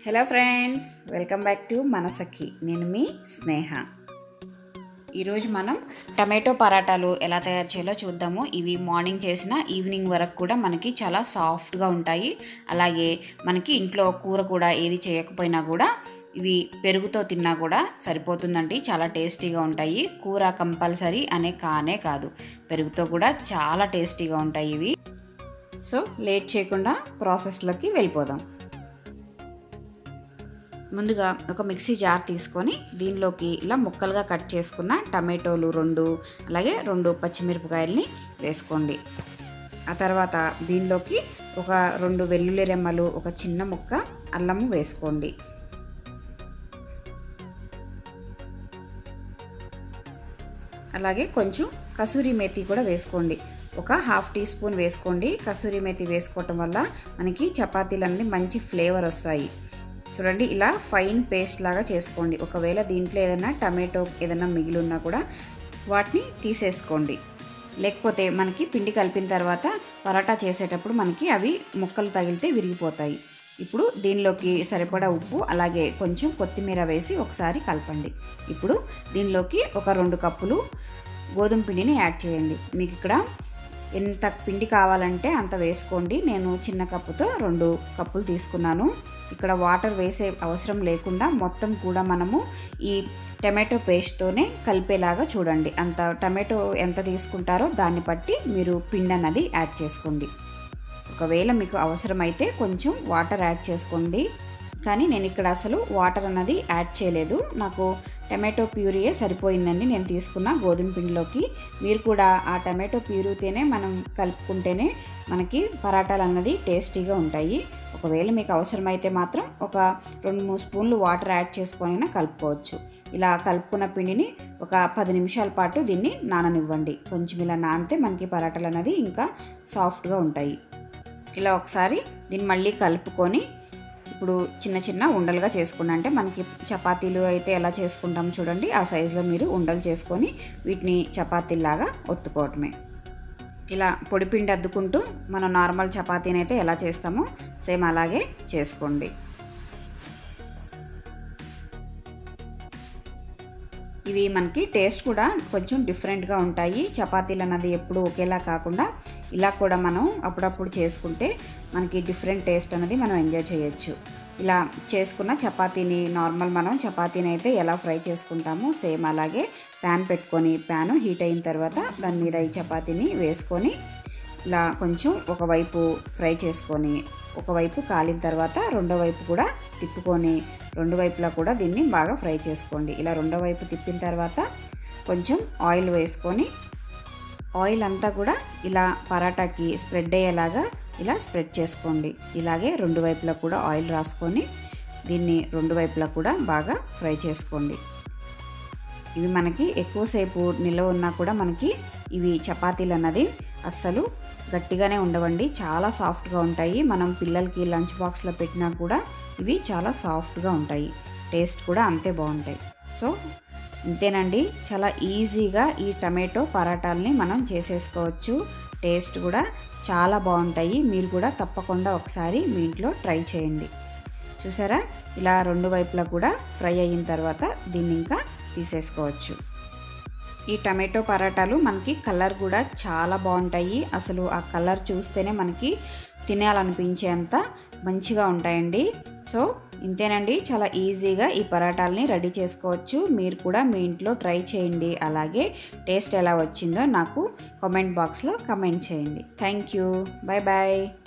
hello friends welcome back to Manasakhi నేను మీ స్నేహ ఈరోజు మనం టమాటో పరాటాలు ఎలా తయారు చేయాలో చూద్దాము ఇవి మార్నింగ్ చేసిన ఈవినింగ్ వరకు కూడా మనకి చాలా సాఫ్ట్గా ఉంటాయి అలాగే మనకి ఇంట్లో కూర కూడా ఏది చేయకపోయినా కూడా ఇవి పెరుగుతో తిన్నా కూడా సరిపోతుందండి చాలా టేస్టీగా ఉంటాయి కూర కంపల్సరీ అనే కానే కాదు పెరుగుతో కూడా చాలా టేస్టీగా ఉంటాయి ఇవి సో లేట్ చేయకుండా ప్రాసెస్లోకి వెళ్ళిపోదాం ముందుగా ఒక మిక్సీ జార్ తీసుకొని దీనిలోకి ఇలా ముక్కలుగా కట్ చేసుకున్న టమాటోలు రెండు అలాగే రెండు పచ్చిమిరపకాయలని వేసుకోండి ఆ తర్వాత దీనిలోకి ఒక రెండు వెల్లుల్లి రెమ్మలు ఒక చిన్న ముక్క అల్లము వేసుకోండి అలాగే కొంచెం కసూరి మేతి కూడా వేసుకోండి ఒక హాఫ్ టీ స్పూన్ వేసుకోండి కసూరి మేతి వేసుకోవటం వల్ల మనకి చపాతీలన్నీ మంచి ఫ్లేవర్ వస్తాయి చూడండి ఇలా ఫైన్ పేస్ట్ లాగా చేసుకోండి ఒకవేళ దీంట్లో ఏదైనా టమాటో ఏదైనా మిగిలి ఉన్నా కూడా వాటిని తీసేసుకోండి లేకపోతే మనకి పిండి కలిపిన తర్వాత పరాటా చేసేటప్పుడు మనకి అవి ముక్కలు తగిలితే విరిగిపోతాయి ఇప్పుడు దీనిలోకి సరిపడా ఉప్పు అలాగే కొంచెం కొత్తిమీర వేసి ఒకసారి కలపండి ఇప్పుడు దీనిలోకి ఒక రెండు కప్పులు గోధుమ పిండిని యాడ్ చేయండి మీకు ఇక్కడ ఎంత పిండి కావాలంటే అంత వేసుకోండి నేను చిన్న కప్పుతో రెండు కప్పులు తీసుకున్నాను ఇక్కడ వాటర్ వేసే అవసరం లేకుండా మొత్తం కూడా మనము ఈ టమాటో పేస్ట్తోనే కలిపేలాగా చూడండి అంత టమాటో ఎంత తీసుకుంటారో దాన్ని బట్టి మీరు పిండి అన్నది యాడ్ చేసుకోండి ఒకవేళ మీకు అవసరమైతే కొంచెం వాటర్ యాడ్ చేసుకోండి కానీ నేను ఇక్కడ అసలు వాటర్ అన్నది యాడ్ చేయలేదు నాకు టమాటో ప్యూరీయే సరిపోయిందండి నేను తీసుకున్న గోధుమ పిండిలోకి మీరు కూడా ఆ టమాటో ప్యూరీతోనే మనం కలుపుకుంటేనే మనకి పరాటాలు అన్నది టేస్టీగా ఉంటాయి ఒకవేళ మీకు అవసరమైతే మాత్రం ఒక రెండు మూడు స్పూన్లు వాటర్ యాడ్ చేసుకొని కలుపుకోవచ్చు ఇలా కలుపుకున్న పిండిని ఒక పది నిమిషాల పాటు దీన్ని నాననివ్వండి కొంచెం ఇలా నానితే మనకి పరాటాలు అనేది ఇంకా సాఫ్ట్గా ఉంటాయి ఇలా ఒకసారి దీన్ని మళ్ళీ కలుపుకొని ఇప్పుడు చిన్న చిన్న ఉండలుగా చేసుకున్నా అంటే మనకి చపాతీలు అయితే ఎలా చేసుకుంటాం చూడండి ఆ సైజులో మీరు ఉండలు చేసుకొని వీటిని చపాతీలాగా ఒత్తుకోవటమే ఇలా పొడిపిండి అద్దుకుంటూ మనం నార్మల్ చపాతీని అయితే ఎలా చేస్తామో సేమ్ అలాగే చేసుకోండి ఇవి మనకి టేస్ట్ కూడా కొంచెం డిఫరెంట్గా ఉంటాయి చపాతీలు అన్నది ఎప్పుడు ఒకేలా కాకుండా ఇలా కూడా మనం అప్పుడప్పుడు చేసుకుంటే మనకి డిఫరెంట్ టేస్ట్ అనేది మనం ఎంజాయ్ చేయొచ్చు ఇలా చేసుకున్న చపాతీని నార్మల్ మనం చపాతీని అయితే ఎలా ఫ్రై చేసుకుంటామో సేమ్ అలాగే ప్యాన్ పెట్టుకొని ప్యాన్ హీట్ అయిన తర్వాత దాని మీద ఈ చపాతీని వేసుకొని ఇలా కొంచెం ఒకవైపు ఫ్రై చేసుకొని ఒకవైపు కాలిన తర్వాత రెండో వైపు కూడా తిప్పుకొని రెండు వైపులా కూడా దీన్ని బాగా ఫ్రై చేసుకోండి ఇలా రెండో వైపు తిప్పిన తర్వాత కొంచెం ఆయిల్ వేసుకొని ఆయిల్ అంతా కూడా ఇలా పరాటాకి స్ప్రెడ్ అయ్యేలాగా ఇలా స్ప్రెడ్ చేసుకోండి ఇలాగే రెండు వైపులా కూడా ఆయిల్ రాసుకొని దీన్ని రెండు వైపులా కూడా బాగా ఫ్రై చేసుకోండి ఇవి మనకి ఎక్కువసేపు నిల్వ ఉన్నా కూడా మనకి ఇవి చపాతీలు అన్నది అస్సలు గట్టిగానే ఉండవండి చాలా సాఫ్ట్గా ఉంటాయి మనం పిల్లలకి లంచ్ బాక్స్లో పెట్టినా కూడా ఇవి చాలా సాఫ్ట్గా ఉంటాయి టేస్ట్ కూడా అంతే బాగుంటాయి సో ఇంతేనండి చాలా ఈజీగా ఈ టమాటో పరాటాలని మనం చేసేసుకోవచ్చు టేస్ట్ కూడా చాలా బాగుంటాయి మీరు కూడా తప్పకుండా ఒకసారి మీ ఇంట్లో ట్రై చేయండి చూసారా ఇలా రెండు వైపులా కూడా ఫ్రై అయిన తర్వాత దీన్ని ఇంకా తీసేసుకోవచ్చు ఈ టమాటో పరాటాలు మనకి కలర్ కూడా చాలా బాగుంటాయి అసలు ఆ కలర్ చూస్తేనే మనకి తినాలనిపించేంత మంచిగా ఉంటాయండి సో ఇంతేనండి చాలా ఈజీగా ఈ పరాటాలని రెడీ చేసుకోవచ్చు మీరు కూడా మీ ఇంట్లో ట్రై చేయండి అలాగే టేస్ట్ ఎలా వచ్చిందో నాకు కామెంట్ బాక్స్లో కమెంట్ చేయండి థ్యాంక్ యూ బాయ్ బాయ్